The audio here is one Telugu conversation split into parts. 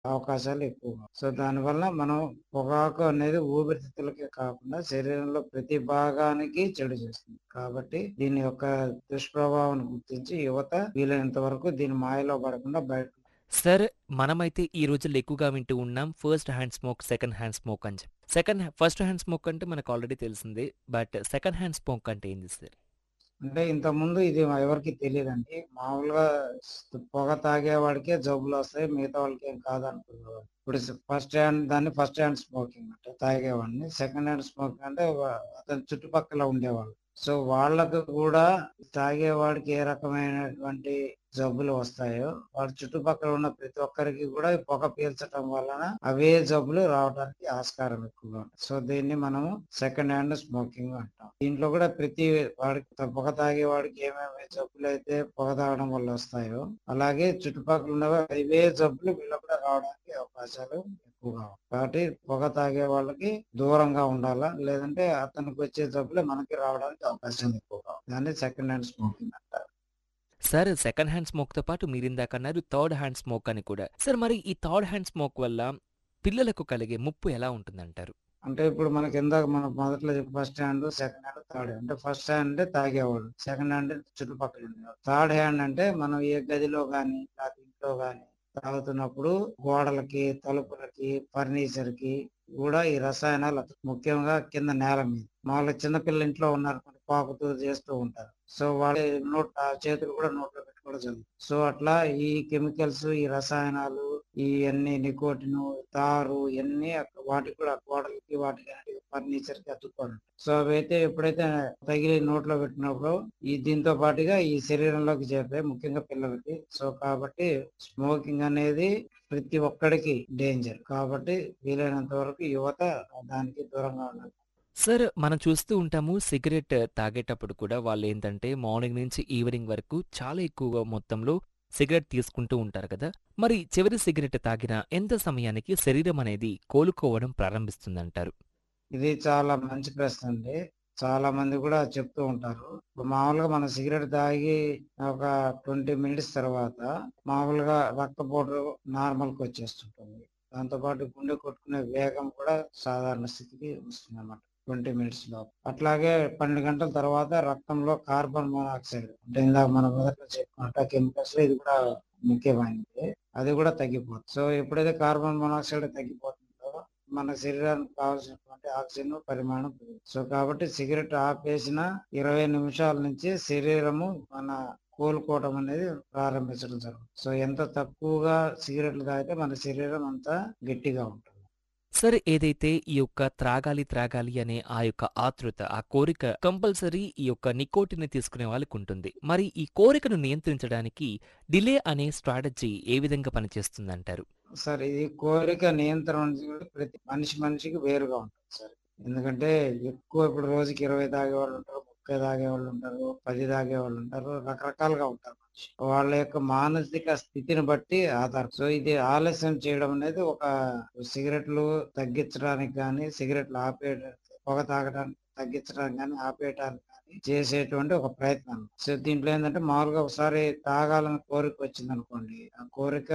అవకాశాలు ఎక్కువగా. సో, దానివల్ల మనం పొగాకు అనేది ఊపిరితిత్తులకే కాకుండా శరీరంలో ప్రతి భాగానికి చెడు చేస్తుంది. కాబట్టి దీని యొక్క దుష్ప్రభావాన్ని గుర్తించి యువత వీలైనంత వరకు దీని మాయలో పడకుండా బయట సార్ మనమైతే ఈ రోజుల్లో ఎక్కువగా వింటూ ఉన్నాం first hand smoke, second hand smoke అని చెప్పి. సెకండ్ ఫస్ట్ హ్యాండ్ స్మోక్ అంటే మనకు ఆల్రెడీ తెలిసిందే. బట్ సెకండ్ హ్యాండ్ స్మోక్ అంటే ఏంది సార్? అంటే ఇంతకుముందు ఇది ఎవరికీ తెలీదండి. మామూలుగా పొగ తాగేవాడికే జబ్బులొస్తాయి. మిగతా వాళ్ళకేం కాదనుకునేవాళ్ళు. ఇప్పుడు స్ ఫస్ట్ హ్యాండ్ దాన్ని ఫస్ట్ హ్యాండ్ స్మోకింగ్ అంటే తాగేవాడిని. సెకండ్ హ్యాండ్ స్మోకింగ్ అంటే వ అతని చుట్టుపక్కల ఉండేవాళ్ళు. సో, వాళ్ళకి కూడా తాగేవాడికి ఏ రకమైనటువంటి జబ్బులు వస్తాయో, వాడి చుట్టుపక్కల ఉన్న ప్రతి ఒక్కరికి కూడా ఈ పొగ పీల్చటం వలన అవే జబ్బులు రావడానికి ఆస్కారం ఎక్కువగా ఉంది. సో, దీన్ని మనము సెకండ్ హ్యాండ్ స్మోకింగ్ అంటాం. దీంట్లో కూడా ప్రతి వాడికి పొగ తాగేవాడికి ఏమేమి జబ్బులైతే పొగ తాగడం వల్ల వస్తాయో, అలాగే చుట్టుపక్కల ఉన్నవి అవే జబ్బులు వీళ్ళకి కూడా రావడానికి అవకాశాలు ఎక్కువగా ఉన్నాయి. కాబట్టి పొగ తాగే వాళ్ళకి దూరంగా ఉండాలా. లేదంటే అతనికి వచ్చే జబ్బులే మనకి రావడానికి అవకాశం ఎక్కువగా ఉంది. దాన్ని సెకండ్ హ్యాండ్ స్మోకింగ్ అంటారు. సార్ సెకండ్ హ్యాండ్ స్మోక్‌తో పాటు మీరిందాక అన్నారు థర్డ్ హ్యాండ్ స్మోక్ అని కూడా. సార్ మరి ఈ థర్డ్ హ్యాండ్ స్మోక్ వల్ల పిల్లలకు కలిగే ముప్పు ఎలా ఉంటుందంటారు? అంటే ఇప్పుడు మనకి ఇందాక మనం మొదట్లో చెప్పి first hand, second hand, third hand. అంటే ఫస్ట్ హ్యాండ్ అంటే తాగేవాడు. సెకండ్ హ్యాండ్ అంటే చుట్టుపక్కల ఉండేవాడు. థర్డ్ హ్యాండ్ అంటే మనం ఏ గదిలో గాని, లేకపోతే ఇంట్లో గాని తాగుతున్నప్పుడు గోడలకి, తలుపులకి, ఫర్నిచర్‌కి కూడా ఈ రసాయనాలు ముఖ్యంగా కింద నేల మీద. మామూలుగా చిన్న పిల్లలు ఇంట్లో ఉన్నారనుకోండి పాకుతూ చేస్తూ ఉంటారు. సో, వాళ్ళ నోట్ ఆ చేతులు కూడా నోట్లో పెట్టుకోవడం జరుగుతుంది. సో, అట్లా ఈ కెమికల్స్, ఈ రసాయనాలు, ఇయన్నీ నికోటిను, తారు ఇయన్నీ వాటికి కూడా గోడలకి వాటికి ఫర్నిచర్‌కి అతుక్కొని ఉంటాయి. సో, అవైతే ఎప్పుడైతే తగిలి నోట్లో పెట్టినప్పుడు ఈ దీంతో పాటుగా ఈ శరీరంలోకి చేరుతాయి. ముఖ్యంగా పిల్లలకి. సో, కాబట్టి స్మోకింగ్ అనేది ప్రతి ఒక్కడికి డేంజర్. కాబట్టి వీలైనంత వరకు యువత దానికి దూరంగా ఉండాలి. సార్ మనం చూస్తూ ఉంటాము సిగరెట్ తాగేటప్పుడు కూడా వాళ్ళేంటంటే మార్నింగ్ నుంచి ఈవినింగ్ వరకు చాలా ఎక్కువగా మొత్తంలో సిగరెట్ తీసుకుంటూ ఉంటారు కదా! మరి చివరి సిగరెట్ తాగిన ఎంత సమయానికి శరీరం అనేది కోలుకోవడం ప్రారంభిస్తుందంటారు? ఇది చాలా మంచి ప్రశ్న అండి. చాలా మంది కూడా చెప్తూ ఉంటారు. ఇప్పుడు మామూలుగా మనం సిగరెట్ తాగి ఒక 20 మినిట్స్ తర్వాత మామూలుగా రక్తపోటు నార్మల్‌కొచ్చేస్తుంటుంది. దాంతో పాటు గుండె కొట్టుకునే వేగం కూడా సాధారణ స్థితికి వస్తుందన్నమాట. 20 మినిట్స్‌లో. అట్లాగే 12 గంటల తర్వాత రక్తంలో కార్బన్ మోనాక్సైడ్ అంటే ఇందాక మనం మొదట్లో చెప్పుకున్నట్టు ఆ కెమికల్స్‌లో ఇది కూడా ముఖ్యమైనది. అది కూడా తగ్గిపోతుంది. సో, ఎప్పుడైతే కార్బన్ మోనాక్సైడ్ తగ్గిపోతుందో మన శరీరానికి కావాల్సినటువంటి ఆక్సిజన్ పరిమాణం పెరుగుతుంది. సో, కాబట్టి సిగరెట్ ఆపేసిన 20 నిమిషాల నుంచి శరీరము మన కోలుకోవడం అనేది ప్రారంభించడం జరుగుతుంది. సో, ఎంత తక్కువగా సిగరెట్లు తాగితే మన శరీరం అంత గట్టిగా ఉంటుంది. సరే ఏదైతే ఈ యొక్క త్రాగాలి త్రాగాలి అనే ఆ యొక్క ఆతృత, ఆ కోరిక కంపల్సరీ ఈ యొక్క నికోటిన్‌ని తీసుకునే వాళ్ళకుంటుంది. మరి ఈ కోరికను నియంత్రించడానికి డిలే అనే స్ట్రాటజీ ఏ విధంగా పనిచేస్తుందంటారు? సార్ ఇది కోరిక నియంత్రణ అనేది ప్రతి మనిషి మనిషికి వేరుగా ఉంటుంది సార్. ఎందుకంటే ఎక్కువ ఇప్పుడు రోజుకి 20 తాగేవాళ్ళు ఉంటారు. 30 తాగేవాళ్ళు ఉంటారు. 10 తాగేవాళ్ళు ఉంటారు. రకరకాలుగా ఉంటారు మనిషి. వాళ్ళ యొక్క మానసిక స్థితిని బట్టి ఆధారం. సో, ఇది ఆలస్యం చేయడం అనేది ఒక సిగరెట్లు తగ్గించడానికి గాని, సిగరెట్లు ఆపే పొగ తాగడానికి తగ్గించడానికి గాని, ఆపేయటానికి గాని చేసేటువంటి ఒక ప్రయత్నం. సో, దీంట్లో ఏందంటే మామూలుగా ఒకసారి తాగాలని కోరిక వచ్చిందనుకోండి. ఆ కోరిక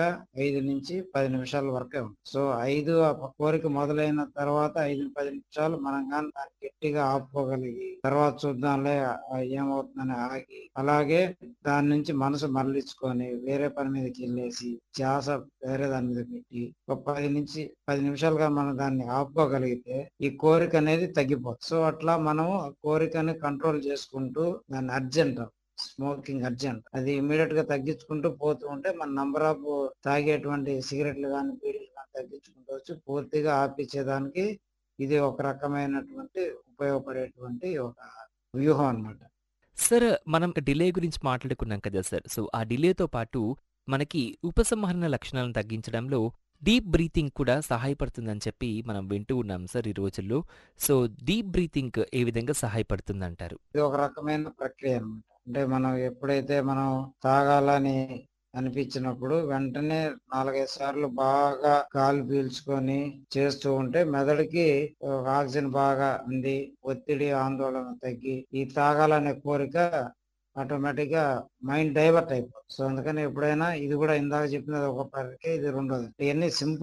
5-10 నిమిషాల వరకే ఉంటుంది. సో, 5 ఆ కోరిక మొదలైన తర్వాత 5-10 నిమిషాలు మనం గాని దాన్ని గట్టిగా ఆపుకోగలిగి తర్వాత చూద్దాంలే ఆహ్, ఏమవుతుందని ఆగి అలాగే దాని నుంచి మనసు మరలించుకొని వేరే పని మీదకెళ్ళేసి ధ్యాస వేరే దాని మీద పెట్టి ఒక 10-10 నిమిషాలుగా మనం దాన్ని ఆపుకోగలిగితే ఈ కోరిక అనేది తగ్గిపోతుంది. సో, అట్లా మనం ఆ కోరికని కంట్రోల్ చేసుకుంటూ దాన్ని అర్జెంట్ స్మోకింగ్ అర్జెంట్. అది ఇమ్మీడియేట్‌గా తగ్గించుకుంటూ పోతూ ఉంటే మన నంబర్ ఆఫ్ తాగేటువంటి సిగరెట్లు గాని, బీడీలు గాని తగ్గించుకుంటూ వచ్చి పూర్తిగా ఆపిచ్చేదానికి ఇది ఒక రకమైనటువంటి ఉపయోగపడేటువంటి ఒక వ్యూహం అన్నమాట. సార్ మనం డిలే గురించి మాట్లాడుకున్నాం కదా సార్. సో, ఆ డిలేతో పాటు మనకి ఉపసంహరణ లక్షణాలను తగ్గించడంలో డీప్ బ్రీతింగ్ కూడా సహాయపడుతుందని చెప్పి మనం వింటూ ఉన్నాం సార్ ఈ రోజుల్లో. సో, డీప్ బ్రీతింగ్ ఏ విధంగా సహాయపడుతుందంటారు? ఇది ఒక రకమైన ప్రక్రియ అన్నమాట. అంటే మనం ఎప్పుడైతే మనం తాగాలని అనిపించినప్పుడు వెంటనే 4, 5 సార్లు బాగా గాలి పీల్చుకొని చేస్తూ ఉంటే మెదడుకి ఆహ్, ఆక్సిజన్ బాగా అంది ఒత్తిడి, ఆందోళన తగ్గి ఈ తాగాలనే కోరిక ఆటోమేటిక్‌గా మైండ్ డైవర్ట్ అయిపోతుంది. సో, అందుకని ఎప్పుడైనా ఇది కూడా ఇందాక చెప్పినది ఒక ప్రక్రియ. ఇది రెండోది. ఇయన్నీ సింపుల్